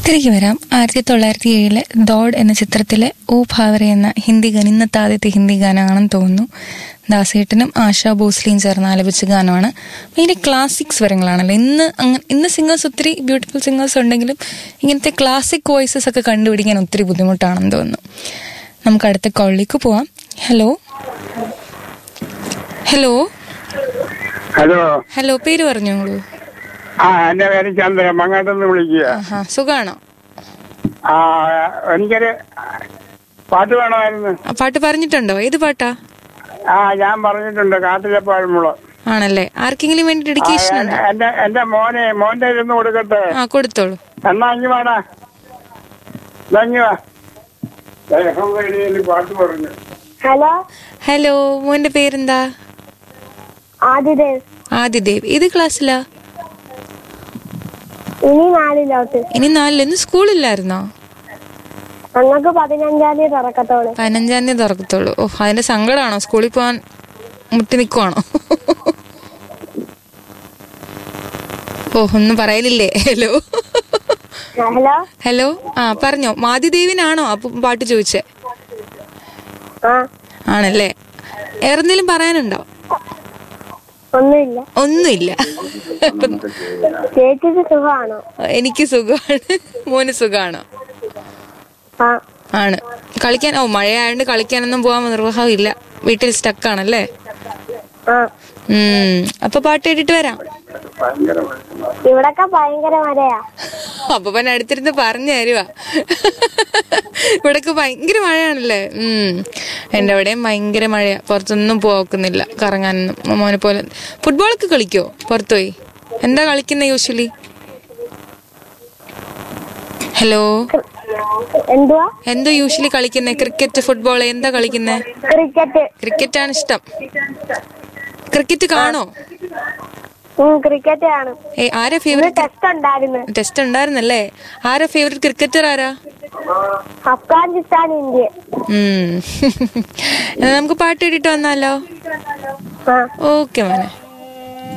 തിരികെ വരാം ആയിരത്തി തൊള്ളായിരത്തി ഏഴിലെ ദോഡ് എന്ന ചിത്രത്തിലെ ഓ ഭാവറെ എന്ന ഹിന്ദി ഗാനം ഇന്നത്തെ ആദ്യത്തെ ഹിന്ദി ഗാനമാണെന്ന് തോന്നുന്നു ദാസേട്ടനും ആശാ ഭോസ്ലിയും ചേർന്ന് ആലപിച്ച ഗാനമാണ് ഭയങ്കര ക്ലാസിക് സ്വരങ്ങളാണല്ലോ ഇന്ന് അങ്ങ ഇന്ന് സിംഗേഴ്സ് ഒത്തിരി ബ്യൂട്ടിഫുൾ സിംഗേഴ്സ് ഉണ്ടെങ്കിലും ഇങ്ങനത്തെ ക്ലാസിക് വോയിസസ് ഒക്കെ കണ്ടുപിടിക്കാൻ ഒത്തിരി ബുദ്ധിമുട്ടാണെന്ന് തോന്നുന്നു നമുക്ക് അടുത്ത കോളിലേക്ക് പോവാം ഹലോ ഹലോ ഹലോ ഹലോ പേര് പറഞ്ഞോളൂ ആ എന്റെ പേര് ചന്ദ്രൻ മങ്ങാട്ടുനിന്ന് വിളിക്കുക ആഹാ സുഖാണോ ആ എനിക്കൊരു പാട്ട് വേണമായിരുന്നു ആ പാട്ട് പറഞ്ഞിട്ടുണ്ടോ ഏത് പാട്ടാ ആ ഞാൻ പറഞ്ഞിട്ടുണ്ട് കാട്ടിലെ പാഴ്മുള ആണല്ലേ ആർക്കെങ്കിലും വേണ്ടി ഡെഡിക്കേഷൻ ഉണ്ടോ എന്റെ എന്റെ മോനെ മോന്റെ ഇരുന്ന് കൊടുക്കട്ടെ ആ കൊടുത്തോളൂ എന്നാ അഞ്ഞു വേടാ അഞ്ഞു വാ ദേഹം വേണ്ടിയിൽ പാട്ട് പറഞ്ഞു ഹലോ ഹലോ മോന്റെ പേരെന്താ ആദിദേവ് ആദിദേവ് ഏത് ക്ലാസ്സിലാ ഇനി നാലിലോട്ട് ഇനി നാലില് ഇന്ന് സ്കൂളില്ലായിരുന്നോ ഞങ്ങൾക്ക് പതിനഞ്ചാം തീയതി തുറക്കത്തോളൂ പതിനഞ്ചാം തീയതി തുറക്കത്തുള്ളൂ ഓ അതിന്റെ സങ്കടമാണോ സ്കൂളിൽ പോവാൻ മുട്ടി നിൽക്കുവാണോ ഓ ഒന്നും പറയലില്ലേ ഹലോ ഹലോ ഹലോ ആ പറഞ്ഞോ മാതിദേവിനാണോ അപ്പൊ പാട്ട് ചോദിച്ചേ ആ ആണല്ലേ വേറെന്തെങ്കിലും പറയാനുണ്ടോ ഒന്നുമില്ല ഒന്നുമില്ല ചേച്ചിക്ക് സുഖമാണോ എനിക്ക് സുഖമാണ് മോന് സുഖമാണോ ആ ആണ് കളിക്കാൻ ഓ മഴയായോണ്ട് കളിക്കാനൊന്നും പോകാൻ നിർവാഹമില്ല വീട്ടിൽ സ്റ്റക്കാണല്ലേ ആ ഉം അപ്പൊ പാട്ട് കേട്ടിട്ട് വരാം ഇവിടൊക്കെ ഭയങ്കര മഴയാ അപ്പൊ പിന്നെ അടുത്തിരുന്ന് പറഞ്ഞു തരുവാ ഇവിടൊക്കെ ഭയങ്കര മഴയാണല്ലേ ഉം എന്റെ അവിടെയും ഭയങ്കര മഴയാ പുറത്തൊന്നും പോക്കുന്നില്ല കറങ്ങാനൊന്നും മോനെ പോലെ ഫുട്ബോളൊക്കെ കളിക്കോ പുറത്തുപോയി എന്താ കളിക്കുന്ന യൂഷ്വലി ഹലോ എന്തുവാ എന്തോ യൂഷ്വലി കളിക്കുന്നേ ക്രിക്കറ്റ് ഫുട്ബോൾ എന്താ കളിക്കുന്നേ ക്രിക്കറ്റ് ക്രിക്കറ്റ് ആണ് ഇഷ്ടം ക്രിക്കറ്റ് കാണോ ഉം ക്രിക്കറ്റ് കാണും ഏ ആരാ ഇന്ന് ഫേവറേറ്റ് ടെസ്റ്റ് ഉണ്ടായിരുന്നു ടെസ്റ്റ് ഉണ്ടായിരുന്നല്ലേ ആരാ ഫേവറേറ്റ് ക്രിക്കറ്റർ ആരാ അഫ്ഗാനിസ്ഥാൻ ഇന്ത്യ ഉം എന്നാ നമുക്ക് പാട്ട് കേട്ടിട്ട് വന്നാലോ ആ ഓക്കെ മോനെ